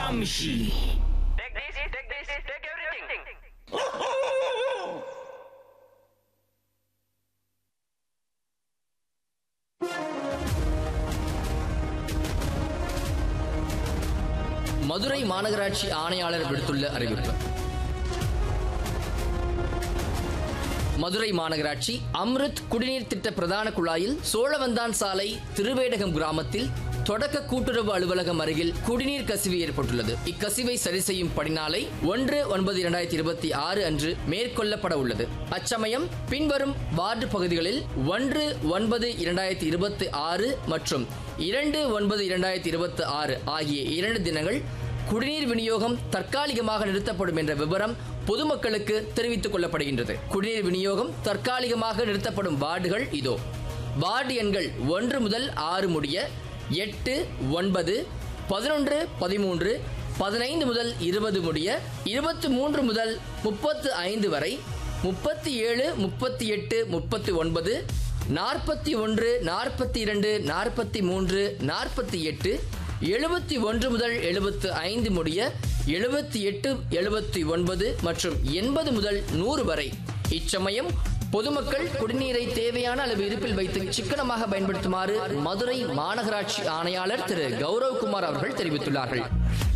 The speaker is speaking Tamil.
Amshi. Take this, take this, take everything. Madurai மாநகராட்சி ஆணையாளர் விடுத்துள்ள அறிவிப்பு மதுரை மாநகராட்சி அம்ருத் குடிநீர் திட்ட பிரதான குழாயில் சோழவந்தான் சாலை திருவேடகம் கிராமத்தில் தொடக்க கூட்டுறவு அலுவலகம் அருகில் குடிநீர் கசிவு ஏற்பட்டுள்ளது இக்கசிவை சரி செய்யும் பணிநாளை ஒன்று ஒன்பது இரண்டாயிரத்தி இருபத்தி ஆறு அன்று மேற்கொள்ளப்பட உள்ளது அச்சமயம் பின்வரும் வார்டு பகுதிகளில் ஒன்று ஒன்பது இரண்டாயிரத்தி இருபத்தி ஆறு மற்றும் இரண்டு ஒன்பது இரண்டாயிரத்தி இருபத்தி ஆறு ஆகிய இரண்டு தினங்கள் குடிநீர் விநியோகம் தற்காலிகமாக நிறுத்தப்படும் என்ற விவரம் பொதுமக்களுக்கு தெரிவித்துக் கொள்ளப்படுகின்றது குடிநீர் விநியோகம் தற்காலிகமாக நிறுத்தப்படும் வார்டுகள் இதோ வார்டு எண்கள் ஒன்று முதல் ஆறு முடிய எட்டு ஒன்பது பதினொன்று பதிமூன்று பதினைந்து முதல் இருபது முடிய இருபத்தி மூன்று முதல் முப்பத்து ஐந்து வரை முப்பத்தி ஏழு முப்பத்தி எட்டு முப்பத்தி ஒன்பது நாற்பத்தி ஒன்று நாற்பத்தி இரண்டு நாற்பத்தி மூன்று நாற்பத்தி எட்டு எழுபத்தி ஒன்று முதல் எழுபத்து ஐந்து முடிய எழுபத்தி எட்டு எழுபத்தி ஒன்பது மற்றும் எண்பது முதல் நூறு வரை இச்சமயம் பொதுமக்கள் குடிநீரை தேவையான அளவு இருப்பில் வைத்து சிக்கனமாக பயன்படுத்துமாறு மதுரை மாநகராட்சி ஆணையாளர் திரு கௌரவ் குமார் அவர்கள் தெரிவித்துள்ளார்கள்